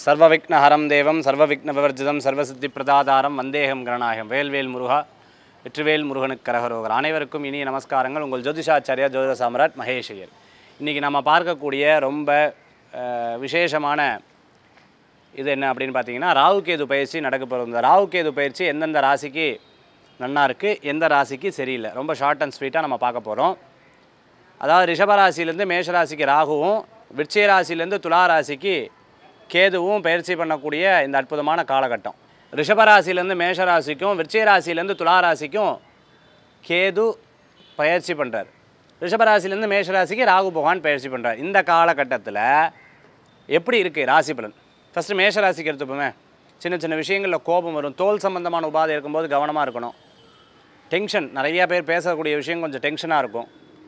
சர்வவிக்னஹரம் தேவம் சர்வவிக்ன விவர்ஜிதம் சர்வசித்தி பிரதாதாரம் வந்தேகம் கரணாயகம் வேல்வேல் முருகா வெற்றிவேல் முருகனுக்கு கரகரோகர் அனைவருக்கும் இனிய நமஸ்காரங்கள் உங்கள் ஜோதிஷாச்சாரியா ஜோதிட சாம்ராட் மகேஷ் ஐயர் இன்றைக்கி நம்ம பார்க்கக்கூடிய ரொம்ப அஹ், விசேஷமான இது என்ன அப்படின்னு பார்த்தீங்கன்னா ராகுகேது பயிற்சி நடக்க போகிறது இந்த ராகுகேது பயிற்சி எந்தெந்த ராசிக்கு நன்னா இருக்குது எந்த ராசிக்கு சரியில்லை ரொம்ப ஷார்ட் அண்ட் ஸ்வீட்டாக நம்ம பார்க்க போகிறோம் அதாவது ரிஷபராசிலேருந்து மேஷராசிக்கு ராகுவும் விருச்சிக ராசிலேருந்து துலா ராசிக்கு கேதுவும் பயிற்சி பண்ணக்கூடிய இந்த அற்புதமான காலகட்டம் ரிஷபராசிலேருந்து மேஷராசிக்கும் விருச்சிக ராசிலேருந்து துலா ராசிக்கும் கேது பயிற்சி பண்ணுறார் ரிஷபராசிலேருந்து மேஷராசிக்கு ராகு பகவான் பயிற்சி பண்ணுறார் இந்த காலகட்டத்தில் எப்படி இருக்குது ராசி பலன் ஃபஸ்ட்டு மேஷராசிக்கு எடுத்துப்போமே சின்ன சின்ன விஷயங்களில் கோபம் வரும் தோல் சம்பந்தமான உபாதை இருக்கும்போது கவனமாக இருக்கணும் டென்ஷன் நிறைய பேர் பேசக்கூடிய விஷயம் கொஞ்சம் டென்ஷனாக இருக்கும்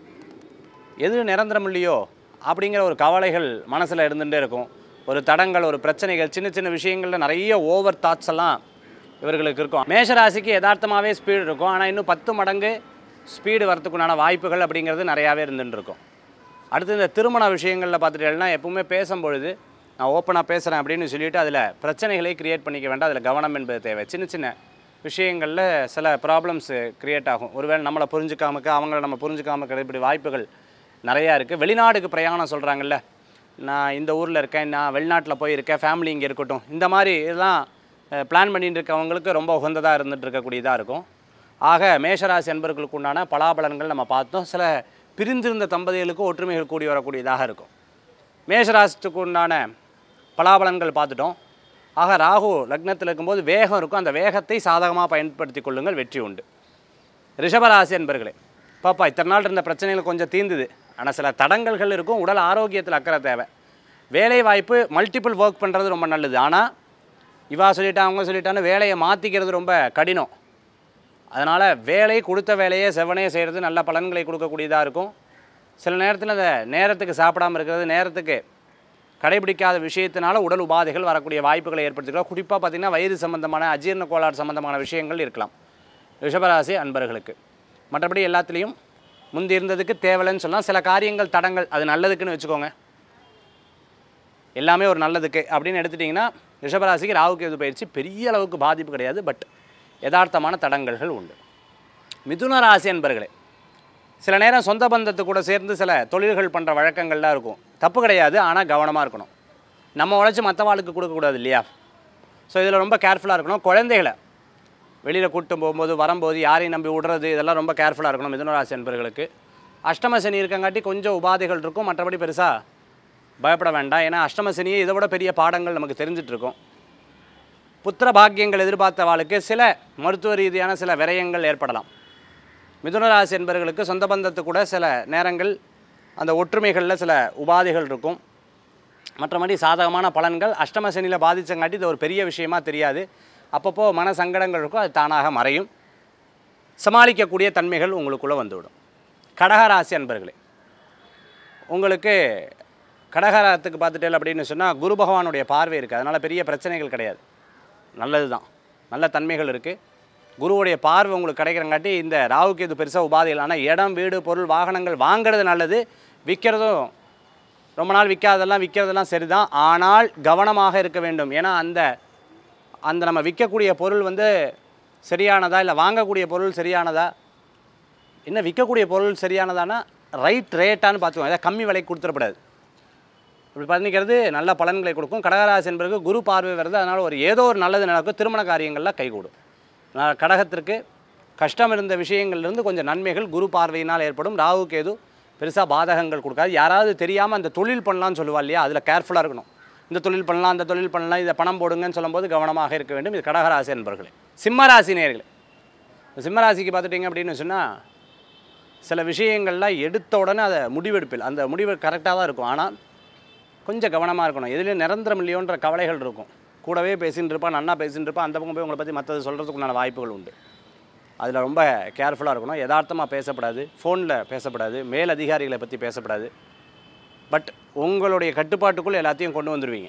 எது நிரந்தரம் இல்லையோ அப்படிங்கிற ஒரு கவலைகள் மனசில் இருந்துகிட்டே இருக்கும் ஒரு தடங்கள் ஒரு பிரச்சனைகள் சின்ன சின்ன விஷயங்களில் நிறைய ஓவர் தாட்ஸ் எல்லாம் இவர்களுக்கு இருக்கும் மேஷராசிக்கு யதார்த்தமாகவே ஸ்பீடு இருக்கும் ஆனால் இன்னும் பத்து மடங்கு ஸ்பீடு வரத்துக்குண்டான வாய்ப்புகள் அப்படிங்கிறது நிறையாவே இருந்துட்டு இருக்கும் அடுத்து இந்த திருமண விஷயங்களில் பார்த்துட்டேன்னா எப்பவுமே பேசும்பொழுது நான் ஓப்பனாக பேசுகிறேன் அப்படின்னு சொல்லிட்டு அதில் பிரச்சனைகளை கிரியேட் பண்ணிக்க வேண்டாம் அதில் கவனம் என்பது தேவை சின்ன சின்ன விஷயங்களில் சில ப்ராப்ளம்ஸ் கிரியேட் ஆகும் ஒருவேளை நம்மளை புரிஞ்சுக்காமக்க அவங்கள நம்ம புரிஞ்சுக்காம இப்படி வாய்ப்புகள் நிறையா இருக்குது வெளிநாடுக்கு பிரயாணம் சொல்கிறாங்கல்ல நான் இந்த ஊரில் இருக்கேன் நான் வெளிநாட்டில் போய் இருக்கேன் ஃபேமிலி இங்கே இருக்கட்டும் இந்த மாதிரி இதெல்லாம் பிளான் பண்ணிட்டு இருக்கவங்களுக்கு ரொம்ப உகந்ததாக இருந்துட்டு இருக்கக்கூடியதாக இருக்கும் ஆக மேஷராசி அன்பர்களுக்கு உண்டான பலாபலன்கள் நம்ம பார்த்தோம் சில பிரிந்திருந்த தம்பதிகளுக்கு ஒற்றுமைகள் கூடி வரக்கூடியதாக இருக்கும் மேஷராசிக்கு உண்டான பலாபலன்கள் பார்த்துட்டோம் ஆக ராகு லக்னத்தில் இருக்கும்போது வேகம் இருக்கும் அந்த வேகத்தை சாதகமாக பயன்படுத்தி கொள்ளுங்கள் வெற்றி உண்டு ரிஷபராசி அன்பர்களே பாப்பா இத்தனை நாள் இருந்த பிரச்சனைகள் கொஞ்சம் தீர்ந்துது ஆனால் சில தடங்கல்கள் இருக்கும் உடல் ஆரோக்கியத்தில் அக்கறை தேவை வேலை வாய்ப்பு மல்டிபிள் ஒர்க் பண்ணுறது ரொம்ப நல்லது ஆனால் இவா சொல்லிட்டா அவங்க சொல்லிட்டான்னு வேலையை மாற்றிக்கிறது ரொம்ப கடினம் அதனால் வேலை கொடுத்த வேலையை செவனே செய்கிறது நல்ல பலன்களை கொடுக்கக்கூடியதாக இருக்கும் சில நேரத்தில் அந்த நேரத்துக்கு சாப்பிடாம இருக்கிறது நேரத்துக்கு கடைபிடிக்காத விஷயத்தினால உடல் உபாதைகள் வரக்கூடிய வாய்ப்புகளை ஏற்படுத்திக்கலாம் குறிப்பாக பார்த்திங்கன்னா வயிறு சம்பந்தமான அஜீரண கோளாறு சம்பந்தமான விஷயங்கள் இருக்கலாம் ரிஷபராசி அன்பர்களுக்கு மற்றபடி எல்லாத்துலேயும் முந்தி இருந்ததுக்கு தேவையில்லைன்னு சொல்லலாம் சில காரியங்கள் தடங்கள் அது நல்லதுக்குன்னு வச்சுக்கோங்க எல்லாமே ஒரு நல்லதுக்கு அப்படின்னு எடுத்துட்டிங்கன்னா ரிஷபராசிக்கு ராகுகேது பயிற்சி பெரிய அளவுக்கு பாதிப்பு கிடையாது பட் யதார்த்தமான தடங்கல்கள் உண்டு மிதுன ராசி அன்பர்களே சில நேரம் சொந்த பந்தத்து கூட சேர்ந்து சில தொழில்கள் பண்ணுற வழக்கங்கள்லாம் இருக்கும் தப்பு கிடையாது ஆனால் கவனமாக இருக்கணும் நம்ம உழைச்சி மற்றவாளுக்கு கொடுக்கக்கூடாது இல்லையா ஸோ இதில் ரொம்ப கேர்ஃபுல்லாக இருக்கணும் குழந்தைகளை வெளியில் கூட்டு போகும்போது வரும்போது யாரையும் நம்பி விடுறது இதெல்லாம் ரொம்ப கேர்ஃபுல்லாக இருக்கணும் மிதுன ராசி அன்பர்களுக்கு அஷ்டம சனி இருக்கங்காட்டி கொஞ்சம் உபாதைகள் இருக்கும் மற்றபடி பெருசாக பயப்பட வேண்டாம் ஏன்னா அஷ்டம சனியே இதை விட பெரிய பாடங்கள் நமக்கு தெரிஞ்சிட்டு இருக்கும் புத்திர பாக்கியங்கள் எதிர்பார்த்தவாளுக்கு சில மருத்துவ ரீதியான சில விரயங்கள் ஏற்படலாம் மிதுனராசி என்பவர்களுக்கு சொந்த பந்தத்து கூட சில நேரங்கள் அந்த ஒற்றுமைகளில் சில உபாதைகள் இருக்கும் மற்றபடி சாதகமான பலன்கள் அஷ்டம சனியில் பாதிச்சங்காட்டி இது ஒரு பெரிய விஷயமா தெரியாது அப்பப்போ மன சங்கடங்கள் இருக்கும் அது தானாக மறையும் சமாளிக்கக்கூடிய தன்மைகள் உங்களுக்குள்ளே வந்துவிடும் கடகராசி அன்பர்களே உங்களுக்கு கடகராத்துக்கு பார்த்துட்டேன் அப்படின்னு சொன்னால் குரு பகவானுடைய பார்வை இருக்குது அதனால் பெரிய பிரச்சனைகள் கிடையாது நல்லது தான் நல்ல தன்மைகள் இருக்குது குருவுடைய பார்வை உங்களுக்கு கிடைக்கிறங்காட்டி இந்த ராவுக்கு இது பெருசாக உபாதைகள் ஆனால் இடம் வீடு பொருள் வாகனங்கள் வாங்குறது நல்லது விற்கிறதும் ரொம்ப நாள் விற்காதெல்லாம் விற்கிறதெல்லாம் சரிதான் ஆனால் கவனமாக இருக்க வேண்டும் ஏன்னா அந்த அந்த நம்ம விற்கக்கூடிய பொருள் வந்து சரியானதா இல்லை வாங்கக்கூடிய பொருள் சரியானதா என்ன விற்கக்கூடிய பொருள் சரியானதானா ரைட் ரேட்டான்னு பார்த்துக்கோங்க ஏதாவது கம்மி விலைக்கு கொடுத்துடக்கூடாது இப்படி பண்ணிக்கிறது நல்ல பலன்களை கொடுக்கும் கடகராசி என்பதற்கு குரு பார்வை வருது அதனால் ஒரு ஏதோ ஒரு நல்லது நடக்கும் திருமண காரியங்களில் கைகூடும் நான் கடகத்திற்கு கஷ்டம் இருந்த விஷயங்கள்லேருந்து கொஞ்சம் நன்மைகள் குரு பார்வையினால் ஏற்படும் ராகு கேது பெருசாக பாதகங்கள் கொடுக்காது யாராவது தெரியாமல் அந்த தொழில் பண்ணலாம்னு சொல்லுவா இல்லையா அதில் கேர்ஃபுல்லாக இருக்கணும் இந்த தொழில் பண்ணலாம் அந்த தொழில் பண்ணலாம் இதை பணம் போடுங்கன்னு சொல்லும்போது கவனமாக இருக்க வேண்டும் இது கடகராசி என்பர்களே சிம்மராசி நேர்களே இந்த சிம்மராசிக்கு பார்த்துட்டிங்க அப்படின்னு சொன்னால் சில விஷயங்கள்லாம் எடுத்த உடனே அதை முடிவெடுப்பில் அந்த முடிவு கரெக்டாக தான் இருக்கும் ஆனால் கொஞ்சம் கவனமாக இருக்கணும் எதுலேயும் நிரந்தரம் இல்லையோன்ற கவலைகள் இருக்கும் கூடவே பேசின்னு இருப்பான் நன்னா பேசின்னு இருப்பான் அந்த பக்கம் போய் உங்களை பற்றி மற்றது சொல்கிறதுக்குண்டான வாய்ப்புகள் உண்டு அதில் ரொம்ப கேர்ஃபுல்லாக இருக்கணும் யதார்த்தமாக பேசப்படாது ஃபோனில் பேசப்படாது மேல் அதிகாரிகளை பற்றி பேசப்படாது பட் உங்களுடைய கட்டுப்பாட்டுக்குள் எல்லாத்தையும் கொண்டு வந்துடுவீங்க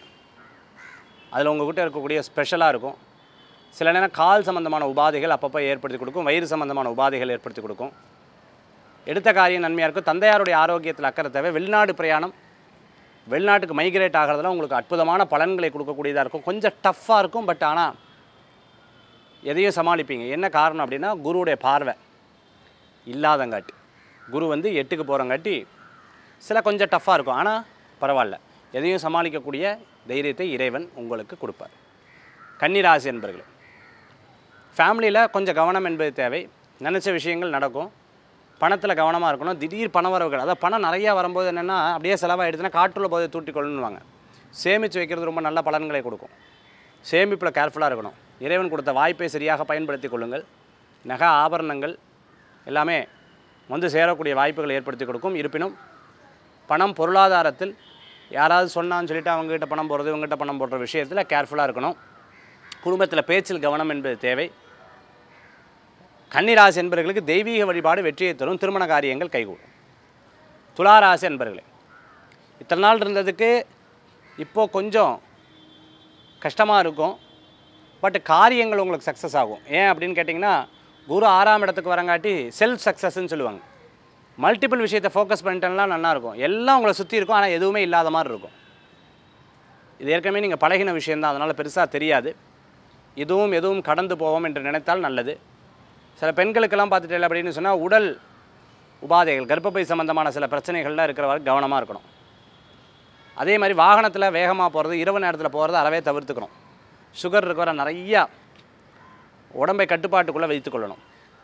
அதில் உங்ககிட்ட இருக்கக்கூடிய ஸ்பெஷலாக இருக்கும் சில நேரம் கால் சம்மந்தமான உபாதைகள் அப்பப்போ ஏற்படுத்தி கொடுக்கும் வயிறு சம்மந்தமான உபாதைகள் ஏற்படுத்தி கொடுக்கும் எடுத்த காரியம் நன்மையாக இருக்கும் தந்தையாருடைய ஆரோக்கியத்தில் அக்கறை தேவை வெளிநாடு பிரயாணம் வெளிநாட்டுக்கு மைக்ரேட் ஆகிறதுலாம் உங்களுக்கு அற்புதமான பலன்களை கொடுக்கக்கூடியதாக இருக்கும் கொஞ்சம் டஃப்பாக இருக்கும் பட் ஆனால் எதையும் சமாளிப்பீங்க என்ன காரணம் அப்படின்னா குருவுடைய பார்வை இல்லாதங்காட்டி குரு வந்து எட்டுக்கு போகிறங்காட்டி சில கொஞ்சம் டஃப்பாக இருக்கும் ஆனால் பரவாயில்ல எதையும் சமாளிக்கக்கூடிய தைரியத்தை இறைவன் உங்களுக்கு கொடுப்பார் கன்னிராசி என்பர்களே ஃபேமிலியில் கொஞ்சம் கவனம் என்பது தேவை நினச்ச விஷயங்கள் நடக்கும் பணத்தில் கவனமாக இருக்கணும் திடீர் பண வரவுகள் அதாவது பணம் நிறையா வரும்போது என்னென்னா அப்படியே செலவாகிடுதுன்னா காற்றுள்ள போதை தூட்டிக்கொள்ளணுவாங்க சேமித்து வைக்கிறது ரொம்ப நல்ல பலன்களை கொடுக்கும் சேமிப்பில் கேர்ஃபுல்லாக இருக்கணும் இறைவன் கொடுத்த வாய்ப்பை சரியாக பயன்படுத்தி கொள்ளுங்கள் நகை ஆபரணங்கள் எல்லாமே வந்து சேரக்கூடிய வாய்ப்புகளை ஏற்படுத்தி கொடுக்கும் இருப்பினும் பணம் பொருளாதாரத்தில் யாராவது சொன்னான்னு சொல்லிட்டு அவங்ககிட்ட பணம் போடுறது இவங்ககிட்ட பணம் போடுற விஷயத்தில் கேர்ஃபுல்லாக இருக்கணும் குடும்பத்தில் பேச்சில் கவனம் என்பது தேவை கன்னிராசி என்பவர்களுக்கு தெய்வீக வழிபாடு வெற்றியை தரும் திருமண காரியங்கள் கைகூடும் துளாராசி என்பர்களே இத்தனை நாள் இருந்ததுக்கு இப்போது கொஞ்சம் கஷ்டமாக இருக்கும் பட் காரியங்கள் உங்களுக்கு சக்ஸஸ் ஆகும் ஏன் அப்படின்னு கேட்டிங்கன்னா குரு ஆறாம் இடத்துக்கு வரங்காட்டி செல்ஃப் சக்ஸஸ்ன்னு சொல்லுவாங்க மல்டிபிள் விஷயத்தை ஃபோக்கஸ் பண்ணிட்டேன்னா நல்லா இருக்கும் எல்லாம் உங்களை சுற்றி இருக்கும் ஆனால் எதுவுமே இல்லாத மாதிரி இருக்கும் இது ஏற்கனவே நீங்கள் பழகின விஷயந்தான் அதனால் பெருசாக தெரியாது இதுவும் எதுவும் கடந்து போவோம் என்று நினைத்தால் நல்லது சில பெண்களுக்கெல்லாம் பார்த்துட்டே அப்படின்னு சொன்னால் உடல் உபாதைகள் கர்ப்பப்பை சம்பந்தமான சில பிரச்சனைகள்லாம் இருக்கிறவரை கவனமாக இருக்கணும் அதே மாதிரி வாகனத்தில் வேகமாக போகிறது இரவு நேரத்தில் போகிறது அறவே தவிர்த்துக்கணும் சுகர் இருக்கிற நிறையா உடம்பை கட்டுப்பாட்டுக்குள்ளே வைத்துக்கொள்ளணும்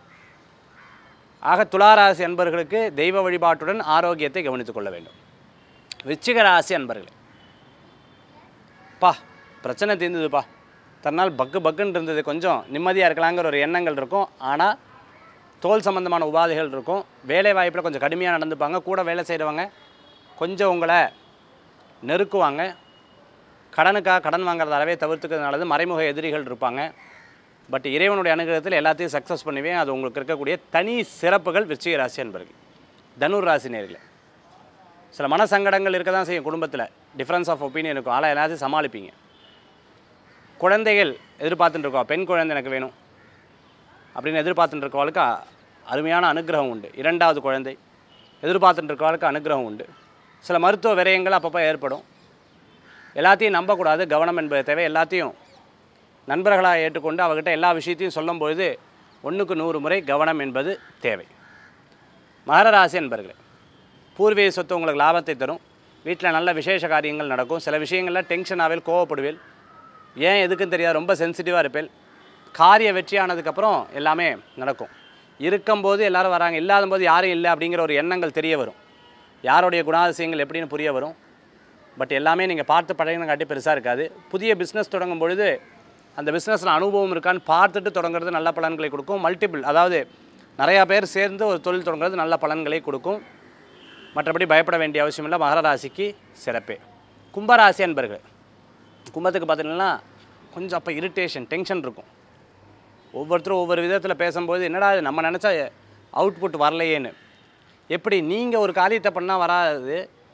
ஆக துளாராசி அன்பர்களுக்கு தெய்வ வழிபாட்டுடன் ஆரோக்கியத்தை கவனித்துக் கொள்ள வேண்டும் விச்சிக ராசி அன்பர்களே பா பிரச்சனை தீர்ந்ததுப்பா தன்னால் பக்கு பக்குன்னு இருந்தது கொஞ்சம் நிம்மதியாக இருக்கலாங்கிற ஒரு எண்ணங்கள் இருக்கும் ஆனால் தோல் சம்பந்தமான உபாதைகள் இருக்கும் வேலை வாய்ப்பில் கொஞ்சம் கடுமையாக நடந்துப்பாங்க கூட வேலை செய்கிறவங்க கொஞ்சம் உங்களை நெருக்குவாங்க கடனுக்காக கடன் வாங்குறது அறவே தவிர்த்துக்கிறது நல்லது மறைமுக எதிரிகள் இருப்பாங்க பட் இறைவனுடைய அனுகிரகத்தில் எல்லாத்தையும் சக்ஸஸ் பண்ணுவேன் அது உங்களுக்கு இருக்கக்கூடிய தனி சிறப்புகள் விருச்சிக ராசி என்பர்கள் தனுர் ராசி நேர்களே சில மனசங்கடங்கள் இருக்க தான் செய்யும் குடும்பத்தில் டிஃப்ரென்ஸ் ஆஃப் ஒப்பீனியன் இருக்கும் ஆனால் எல்லாத்தையும் சமாளிப்பீங்க குழந்தைகள் எதிர்பார்த்துட்டு இருக்கோம் பெண் குழந்தை எனக்கு வேணும் அப்படின்னு எதிர்பார்த்துட்டு இருக்கவளுக்கு அ- அருமையான அனுகிரகம் உண்டு இரண்டாவது குழந்தை எதிர்பார்த்துட்டு இருக்கவளுக்கு அனுகிரகம் உண்டு சில மருத்துவ விரயங்கள் அப்பப்போ ஏற்படும் எல்லாத்தையும் நம்பக்கூடாது கவனம் என்பது தேவை எல்லாத்தையும் நண்பர்களாக ஏற்றுக்கொண்டு அவர்கிட்ட எல்லா விஷயத்தையும் சொல்லும்பொழுது ஒன்றுக்கு நூறு முறை கவனம் என்பது தேவை மகர ராசி என்பர்களே பூர்வீக சொத்து உங்களுக்கு லாபத்தை தரும் வீட்டில் நல்ல விசேஷ காரியங்கள் நடக்கும் சில விஷயங்களில் டென்ஷன் ஆவேல் கோவப்படுவேல் ஏன் எதுக்குன்னு தெரியாது ரொம்ப சென்சிட்டிவாக இருப்பேன் காரிய வெற்றி ஆனதுக்கப்புறம் எல்லாமே நடக்கும் இருக்கும்போது எல்லாரும் வராங்க இல்லாத போது யாரும் இல்லை அப்படிங்கிற ஒரு எண்ணங்கள் தெரிய வரும் யாருடைய குணாதிசயங்கள் எப்படின்னு புரிய வரும் பட் எல்லாமே நீங்கள் பார்த்து பழகினங்காட்டி பெருசாக இருக்காது புதிய பிஸ்னஸ் தொடங்கும் பொழுது அந்த பிஸ்னஸில் அனுபவம் இருக்கான்னு பார்த்துட்டு தொடங்குறது நல்ல பலன்களை கொடுக்கும் மல்டிபிள் அதாவது நிறையா பேர் சேர்ந்து ஒரு தொழில் தொடங்குறது நல்ல பலன்களை கொடுக்கும் மற்றபடி பயப்பட வேண்டிய அவசியம் இல்லை மகர ராசிக்கு சிறப்பே கும்பராசி அன்பர்கள் கும்பத்துக்கு பார்த்தீங்கன்னா கொஞ்சம் அப்போ இரிட்டேஷன் டென்ஷன் இருக்கும் ஒவ்வொருத்தரும் ஒவ்வொரு விதத்தில் பேசும்போது என்னடா இது நம்ம நினச்சா அவுட்புட் வரலையேன்னு எப்படி நீங்கள் ஒரு காரியத்தை பண்ணால் வராது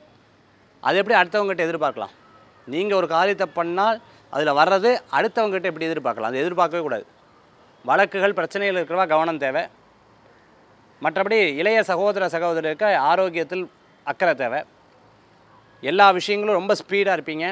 அது எப்படி அடுத்தவங்ககிட்ட எதிர்பார்க்கலாம் நீங்கள் ஒரு காரியத்தை பண்ணால் அதில் வர்றது அடுத்தவங்ககிட்ட எப்படி எதிர்பார்க்கலாம் அது எதிர்பார்க்கவே கூடாது வழக்குகள் பிரச்சனைகள் இருக்கிறவா கவனம் தேவை மற்றபடி இளைய சகோதர சகோதரருக்கு ஆரோக்கியத்தில் அக்கறை தேவை எல்லா விஷயங்களும் ரொம்ப ஸ்பீடாக இருப்பீங்க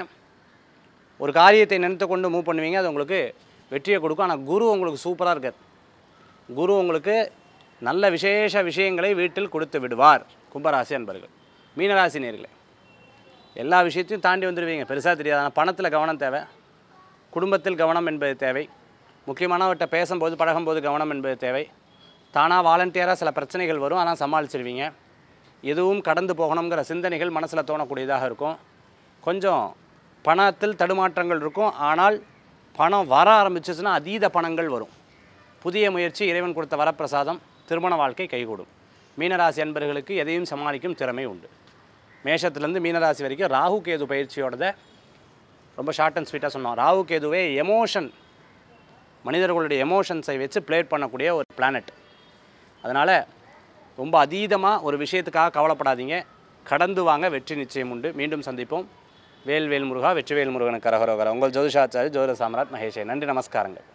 ஒரு காரியத்தை நினைத்து கொண்டு மூவ் பண்ணுவீங்க அது உங்களுக்கு வெற்றியை கொடுக்கும் ஆனால் குரு உங்களுக்கு சூப்பராக இருக்கார் குரு உங்களுக்கு நல்ல விசேஷ விஷயங்களை வீட்டில் கொடுத்து விடுவார் கும்பராசி அன்பர்கள் மீனராசி நேர்களே எல்லா விஷயத்தையும் தாண்டி வந்துடுவீங்க பெருசாக தெரியாது ஆனால் பணத்தில் கவனம் தேவை குடும்பத்தில் கவனம் என்பது தேவை முக்கியமானவர்கிட்ட பேசும்போது பழகும்போது கவனம் என்பது தேவை தானாக வாலண்டியராக சில பிரச்சனைகள் வரும் ஆனால் சமாளிச்சிருவீங்க எதுவும் கடந்து போகணுங்கிற சிந்தனைகள் மனசில் தோணக்கூடியதாக இருக்கும் கொஞ்சம் பணத்தில் தடுமாற்றங்கள் இருக்கும் ஆனால் பணம் வர ஆரம்பிச்சிச்சுன்னா அதீத பணங்கள் வரும் புதிய முயற்சி இறைவன் கொடுத்த வரப்பிரசாதம் திருமண வாழ்க்கை கைகூடும் மீனராசி அன்பர்களுக்கு எதையும் சமாளிக்கும் திறமை உண்டு மேஷத்துலேருந்து மீனராசி வரைக்கும் ராகு கேது பயிற்சியோடத ரொம்ப ஷார்ட் அண்ட் ஸ்வீட்டாக சொன்னோம் ராகு கேதுவே எமோஷன் மனிதர்களுடைய எமோஷன்ஸை வச்சு ப்ளேட் பண்ணக்கூடிய ஒரு பிளானட் அதனால் ரொம்ப அதீதமாக ஒரு விஷயத்துக்காக கவலைப்படாதீங்க கடந்து வாங்க வெற்றி நிச்சயம் உண்டு மீண்டும் சந்திப்போம் வேல்வேல் முருகா வெற்றிவேல் முருகனுக்கு கரகரோகரா உங்கள் ஜோதிஷாச்சாரி ஜோதிட சாம்ராட் மகேஷே நன்றி நமஸ்காரங்கள்